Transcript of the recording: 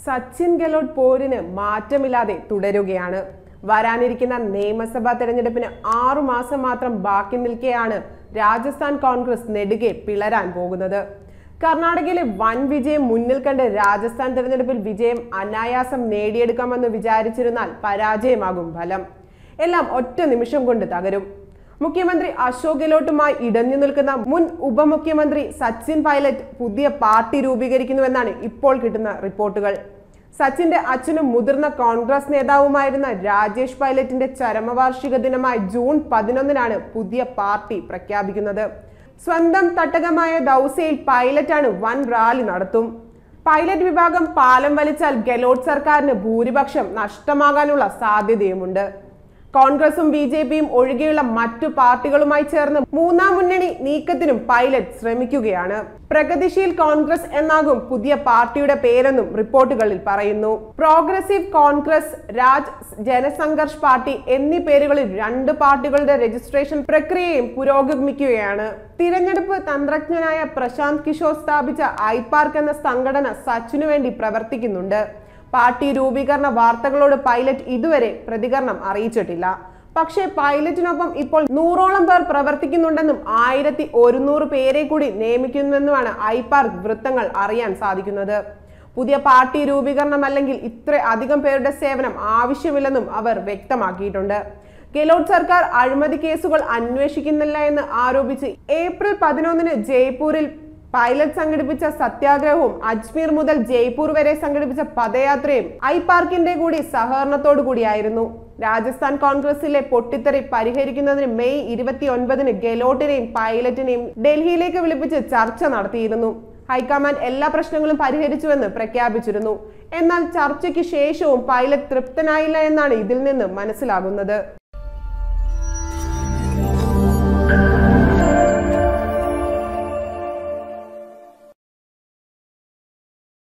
സച്ചിൻ ഗെലോട്ട് പോരിന് മാറ്റമില്ലാതെ തുടരുകയാണ് വരാനിരിക്കുന്ന നിയമസഭാ തെരഞ്ഞെടുപ്പിന് ആറു മാസം മാത്രം ബാക്കി നിൽക്കെയാണ് രാജസ്ഥാൻ കോൺഗ്രസ് നെടുകെ പിളരാൻ പോകുന്നത് കർണാടകയിലെ വൻ വിജയം മുന്നിൽ കണ്ട് രാജസ്ഥാൻ തെരഞ്ഞെടുപ്പിൽ വിജയം അനായാസം നേടിയെടുക്കാമെന്ന് വിചാരിച്ചിരുന്നാൽ പരാജയമാകും ഫലം എല്ലാം ഒറ്റ നിമിഷം കൊണ്ട് തകരും മുഖ്യമന്ത്രി അശോക് ഗെലോട്ടുമായി ഇടഞ്ഞു നിൽക്കുന്ന മുൻ ഉപമുഖ്യമന്ത്രി സച്ചിൻ പൈലറ്റ് പുതിയ പാർട്ടി രൂപീകരിക്കുന്നുവെന്നാണ് ഇപ്പോൾ കിട്ടുന്ന റിപ്പോർട്ടുകൾ സച്ചിന്റെ അച്ഛനും മുതിർന്ന കോൺഗ്രസ് നേതാവുമായിരുന്ന രാജേഷ് പൈലറ്റിന്റെ ചരമവാർഷിക ദിനമായ ജൂൺ പതിനൊന്നിനാണ് പുതിയ പാർട്ടി പ്രഖ്യാപിക്കുന്നത് സ്വന്തം തട്ടകമായ ദൗസയിൽ പൈലറ്റാണ് വൻ റാലി നടത്തും പൈലറ്റ് വിഭാഗം പാലം വലിച്ചാൽ ഗെലോട്ട് സർക്കാരിന് ഭൂരിപക്ഷം നഷ്ടമാകാനുള്ള സാധ്യതയുമുണ്ട് കോൺഗ്രസും ബി ജെ പിയും ഒഴികെയുള്ള മറ്റു പാർട്ടികളുമായി ചേർന്ന് മൂന്നാം മുന്നണി നീക്കത്തിനും പൈലറ്റ് ശ്രമിക്കുകയാണ് പ്രഗതിശീൽ കോൺഗ്രസ് എന്നാകും പുതിയ പാർട്ടിയുടെ പേരെന്നും റിപ്പോർട്ടുകളിൽ പറയുന്നു progressive Congress Raj Jansangharsh party എന്നീ പേരുകളിൽ രണ്ട് പാർട്ടികളുടെ രജിസ്ട്രേഷൻ പ്രക്രിയയും പുരോഗമിക്കുകയാണ് തിരഞ്ഞെടുപ്പ് തന്ത്രജ്ഞനായ പ്രശാന്ത് കിഷോർ സ്ഥാപിച്ച ഐപാർക്ക് എന്ന സംഘടന സച്ചിനു വേണ്ടി പ്രവർത്തിക്കുന്നുണ്ട് പാർട്ടി രൂപീകരണ വാർത്തകളോട് പൈലറ്റ് ഇതുവരെ പ്രതികരണം അറിയിച്ചിട്ടില്ല പക്ഷേ പൈലറ്റിനൊപ്പം ഇപ്പോൾ നൂറോളം പേർ പ്രവർത്തിക്കുന്നുണ്ടെന്നും ആയിരത്തി ഒരുന്നൂറ് പേരെ കൂടി നിയമിക്കുന്നുവെന്നുമാണ് ഐപാർക്ക് വൃത്തങ്ങൾ അറിയാൻ സാധിക്കുന്നത് പുതിയ പാർട്ടി രൂപീകരണം അല്ലെങ്കിൽ ഇത്ര അധികം പേരുടെ സേവനം ആവശ്യമില്ലെന്നും അവർ വ്യക്തമാക്കിയിട്ടുണ്ട് ഗെലോട്ട് സർക്കാർ അഴിമതി കേസുകൾ അന്വേഷിക്കുന്നില്ല എന്ന് ആരോപിച്ച് ഏപ്രിൽ പതിനൊന്നിന് ജയ്പൂരിൽ പൈലറ്റ് സംഘടിപ്പിച്ച സത്യാഗ്രഹവും അജ്മീർ മുതൽ ജയ്പൂർ വരെ സംഘടിപ്പിച്ച പദയാത്രയും ഐ പാർക്കിന്റെ കൂടി സഹകരണത്തോടു കൂടിയായിരുന്നു രാജസ്ഥാൻ കോൺഗ്രസിലെ പൊട്ടിത്തെറി പരിഹരിക്കുന്നതിന് മെയ് ഇരുപത്തി ഒൻപതിന് ഗെലോട്ടിനെയും പൈലറ്റിനെയും ഡൽഹിയിലേക്ക് വിളിപ്പിച്ച് ചർച്ച നടത്തിയിരുന്നു ഹൈക്കമാൻഡ് എല്ലാ പ്രശ്നങ്ങളും പരിഹരിച്ചുവെന്ന് പ്രഖ്യാപിച്ചിരുന്നു എന്നാൽ ചർച്ചയ്ക്ക് ശേഷവും പൈലറ്റ് തൃപ്തനായില്ല എന്നാണ് ഇതിൽ നിന്ന് മനസ്സിലാകുന്നത്